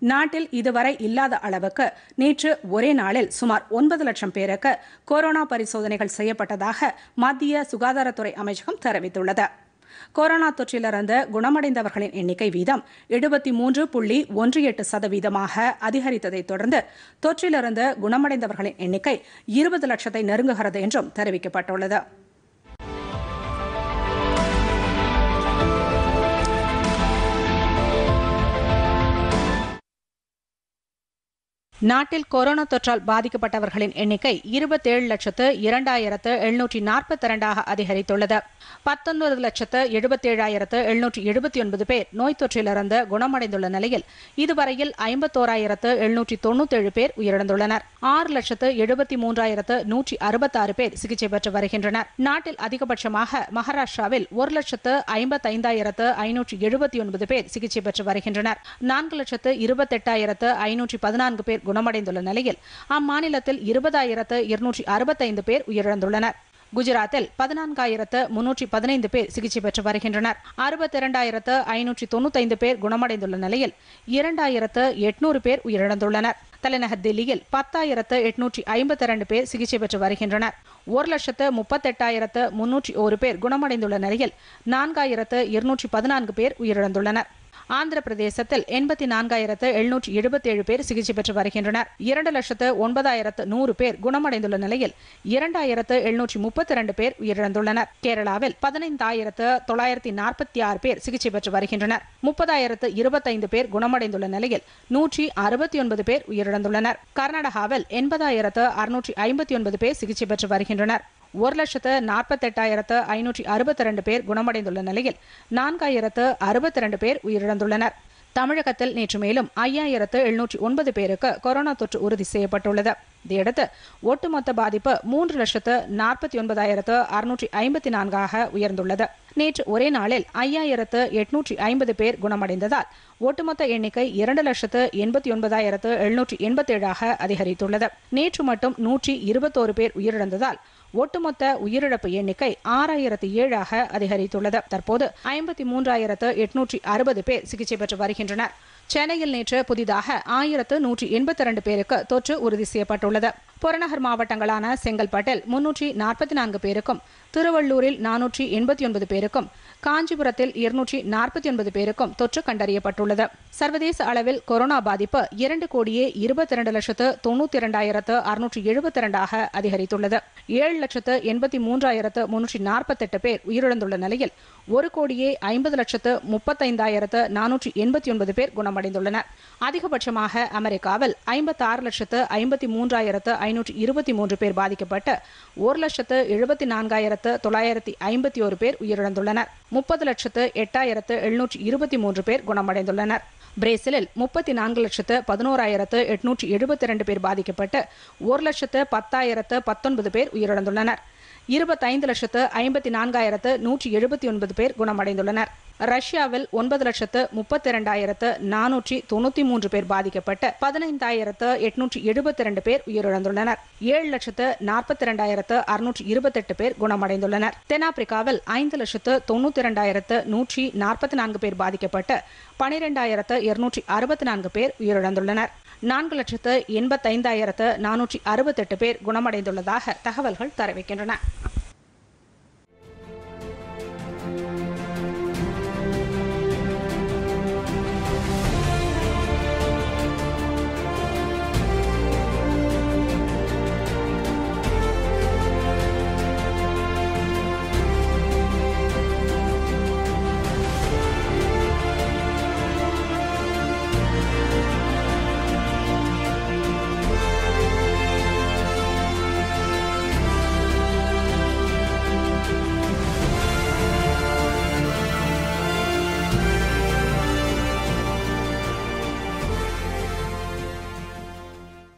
நாட்டில் இதுவரை இல்லாத அளவுக்கு நேற்று ஒரே நாளில் சுமார் ஒன்பது லட்சம் பேருக்கு கொரோனா பரிசோதனைகள் செய்யப்பட்டதாக மத்திய சுகாதாரத்துறை அமைச்சகம் தெரிவித்துள்ளது கொரோனா தொற்றிலிருந்து குணமடைந்தவர்களின் எண்ணிக்கை வீதம் எழுபத்தி மூன்று புள்ளி ஒன்று எட்டு சதவீதமாக அதிகரித்ததைத் தொடர்ந்து தொற்றிலிருந்து குணமடைந்தவர்களின் எண்ணிக்கை இருபது லட்சத்தை நெருங்குகிறது என்றும் தெரிவிக்கப்பட்டுள்ளது நாட்டில் கொரோனா தொற்றால் பாதிக்கப்பட்டவர்களின் எண்ணிக்கை இருபத்தேழு லட்சத்து இரண்டாயிரத்து எழுநூற்றி நாற்பத்தி இரண்டாக அதிகரித்துள்ளது பத்தொன்பது லட்சத்து எழுபத்தேழாயிரத்து எழுநூற்றி எழுபத்தி ஒன்பது பேர் நோய் தொற்றிலிருந்து குணமடைந்துள்ள நிலையில் இதுவரையில் ஐம்பத்தோராயிரத்து எழுநூற்றி தொண்ணூத்தேழு பேர் உயிரிழந்துள்ளனர் ஆறு லட்சத்து எழுபத்தி மூன்றாயிரத்து நூற்றி அறுபத்தாறு பேர் சிகிச்சை பெற்று வருகின்றனர் நாட்டில் அதிகபட்சமாக மகாராஷ்டிராவில் ஒரு லட்சத்து ஐம்பத்தைந்தாயிரத்து ஐநூற்றி எழுபத்தி ஒன்பது பேர் சிகிச்சை பெற்று வருகின்றனர் நான்கு லட்சத்து இருபத்தெட்டாயிரத்து ஐநூற்றி பதினான்கு பேர் குணமடைந்துள்ள நிலையில் அம்மாநிலத்தில் இருபதாயிரத்து இருநூற்றி அறுபத்தைந்து பேர் உயிரிழந்துள்ளனர் குஜராத்தில் பதினான்காயிரத்து முன்னூற்றி பதினைந்து பேர் சிகிச்சை பெற்று வருகின்றனர் அறுபத்தி இரண்டாயிரத்து ஐநூற்றி தொண்ணூத்தைந்து பேர் குணமடைந்துள்ள நிலையில் இரண்டாயிரத்து எட்நூறு பேர் உயிரிழந்துள்ளனர் தலைநகர் தில்லியில் பத்தாயிரத்து எட்நூற்றி ஐம்பத்தி இரண்டு பேர் சிகிச்சை பெற்று வருகின்றனர் ஒரு லட்சத்து முப்பத்தெட்டாயிரத்து முன்னூற்றி ஒரு பேர் குணமடைந்துள்ள நிலையில் நான்காயிரத்து இருநூற்றி பதினான்கு பேர் உயிரிழந்துள்ளனர் ஆந்திர பிரதேசத்தில் எண்பத்தி நான்காயிரத்து எழுநூற்றி எழுபத்தி ஏழு பேர் சிகிச்சை பெற்று வருகின்றனர் இரண்டு லட்சத்து ஒன்பதாயிரத்து நூறு பேர் குணமடைந்துள்ள நிலையில் இரண்டாயிரத்து எழுநூற்றி முப்பத்தி இரண்டு பேர் உயிரிழந்துள்ளனர் கேரளாவில் பதினைந்தாயிரத்து தொள்ளாயிரத்தி நாற்பத்தி ஆறு பேர் சிகிச்சை பெற்று வருகின்றனர் முப்பதாயிரத்து இருபத்தைந்து பேர் குணமடைந்துள்ள நிலையில் நூற்றி அறுபத்தி ஒன்பது பேர் உயிரிழந்துள்ளனர் கர்நாடகாவில் எண்பதாயிரத்து அறுநூற்றி ஐம்பத்தி ஒன்பது பேர் சிகிச்சை பெற்று வருகின்றனர் ஒரு லட்சத்து நாற்பத்தெட்டாயிரத்து ஐநூற்றி அறுபத்தி ரெண்டு பேர் குணமடைந்துள்ள நிலையில் நான்காயிரத்து அறுபத்தி ரெண்டு பேர் உயிரிழந்துள்ளனர் தமிழகத்தில் நேற்று மேலும் ஐயாயிரத்து எழுநூற்றி ஒன்பது பேருக்கு கொரோனா தொற்று உறுதி செய்யப்பட்டுள்ளது இதையடுத்து ஒட்டுமொத்த பாதிப்பு மூன்று லட்சத்து நாற்பத்தி ஒன்பதாயிரத்து அறுநூற்றி ஐம்பத்தி நான்காக உயர்ந்துள்ளது நேற்று ஒரே நாளில் ஐயாயிரத்து எட்நூற்றி ஐம்பது பேர் குணமடைந்ததால் ஒட்டுமொத்த எண்ணிக்கை இரண்டு லட்சத்து எண்பத்தி ஒன்பதாயிரத்து எழுநூற்றி எண்பத்தேழாக அதிகரித்துள்ளது நேற்று மட்டும் நூற்றி இருபத்தோரு பேர் உயிரிழந்ததால் ஒட்டுமொத்த உயிரிழப்பு எண்ணிக்கை ஆறாயிரத்து ஏழாக அதிகரித்துள்ளது தற்போது ஐம்பத்தி மூன்றாயிரத்து எட்நூற்றி அறுபது பேர் சிகிச்சை பெற்று வருகின்றனர் சென்னையில் நேற்று புதிதாக ஆயிரத்து நூற்றி எண்பத்தி இரண்டு பேருக்கு தொற்று உறுதி செய்யப்பட்டுள்ளது புறநகர் மாவட்டங்களான செங்கல்பட்டில் முன்னூற்றி நாற்பத்தி நான்கு பேருக்கும் திருவள்ளூரில் நானூற்றி எண்பத்தி ஒன்பது பேருக்கும் காஞ்சிபுரத்தில் இருநூற்றி நாற்பத்தி ஒன்பது பேருக்கும் தொற்று கண்டறியப்பட்டுள்ளது சர்வதேச அளவில் கொரோனா பாதிப்பு இரண்டு கோடியே இருபத்தி இரண்டு லட்சத்து தொண்ணூத்தி இரண்டாயிரத்து அறுநூற்றி எழுபத்தி இரண்டாக அதிகரித்துள்ளது ஏழு லட்சத்து எண்பத்தி மூன்றாயிரத்து முன்னூற்றி நாற்பத்தெட்டு பேர் உயிரிழந்துள்ள நிலையில் ஒரு கோடியே ஐம்பது லட்சத்து முப்பத்தைந்தாயிரத்து நானூற்றி எண்பத்தி ஒன்பது பேர் குணமடைந்துள்ளனர் அதிகபட்சமாக அமெரிக்காவில் ஐம்பத்தி ஆறு லட்சத்து ஐம்பத்தி மூன்றாயிரத்து ஐநூற்றி இருபத்தி மூன்று பேர் பாதிக்கப்பட்டு ஒரு லட்சத்து எழுபத்தி நான்காயிரத்து தொள்ளாயிரத்தி ஐம்பத்தி ஒரு பேர் உயிரிழந்துள்ளனர் முப்பது லட்சத்து எட்டாயிரத்து எழுநூற்றி இருபத்தி மூன்று பேர் குணமடைந்துள்ளனர் பிரேசிலில் முப்பத்தி நான்கு லட்சத்து பதினோராயிரத்து எட்நூற்றி எழுபத்தி இரண்டு பேர் பாதிக்கப்பட்டு ஒரு லட்சத்து பத்தாயிரத்து பத்தொன்பது பேர் உயிரிழந்துள்ளனர் இருபத்தைந்து லட்சத்து ஐம்பத்தி நான்காயிரத்து நூற்றி எழுபத்தி ஒன்பது பேர் குணமடைந்துள்ளனர் ரஷ்யாவில் ஒன்பது லட்சத்து முப்பத்தி இரண்டாயிரத்து நானூற்றி தொண்ணூத்தி மூன்று பேர் பாதிக்கப்பட்டு பதினைந்தாயிரத்து எட்நூற்றி எழுபத்தி இரண்டு பேர் உயிரிழந்துள்ளனர் ஏழு லட்சத்து நாற்பத்தி இரண்டாயிரத்து அறுநூற்றி இருபத்தெட்டு பேர் குணமடைந்துள்ளனர் தென்னாப்பிரிக்காவில் ஐந்து லட்சத்து தொண்ணூத்தி இரண்டாயிரத்து நூற்றி நாற்பத்தி நான்கு பேர் பாதிக்கப்பட்டு பனிரெண்டாயிரத்து இருநூற்றி அறுபத்தி நான்கு பேர் உயிரிழந்துள்ளனர் நான்கு லட்சத்து எண்பத்தைந்தாயிரத்து நானூற்றி அறுபத்தெட்டு பேர் குணமடைந்துள்ளதாக தகவல்கள் தெரிவிக்கின்றன